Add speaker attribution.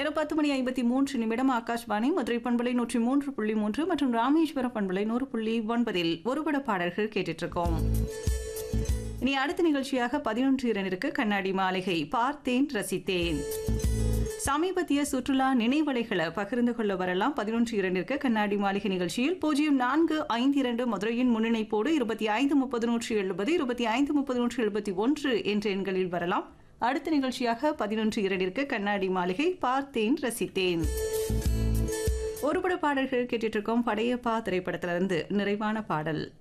Speaker 1: நேரம் பத்து மணி ஐம்பத்தி மூன்று நிமிடம் ஆகாஷ்வாணி மதுரை பண்பலை நூற்றி மூன்று புள்ளி மூன்று மற்றும் ராமேஸ்வரம் பண்பலை நூறு புள்ளி ஒன்பதில் ஒருபட பாடல்கள் கேட்டுட்டு இருக்கோம் இனி அடுத்த நிகழ்ச்சியாக பதினொன்று இரண்டிற்கு கண்ணாடி மாளிகை பார்த்தேன் ரசித்தேன் சமீபத்திய சுற்றுலா நினைவலைகளை பகிர்ந்து கொள்ள வரலாம் பதினொன்று இரண்டிற்கு கண்ணாடி மாளிகை நிகழ்ச்சியில் பூஜ்ஜியம் நான்கு ஐந்து இரண்டு மதுரையின் முன்னிணைப்போடு இருபத்தி ஐந்து முப்பது நூற்றி எழுபது இருபத்தி ஐந்து முப்பது நூற்றி எழுபத்தி ஒன்று என்ற எண்களில் வரலாம் அடுத்த நிகழ்ச்சியாக பதினொன்று இரண்டிற்கு கண்ணாடி மாளிகை பார்த்தேன் ரசித்தேன் ஒருபட பாடல்கள் கேட்டுட்டு இருக்கோம் படையப்பா திரைப்படத்திலிருந்து நிறைவான பாடல்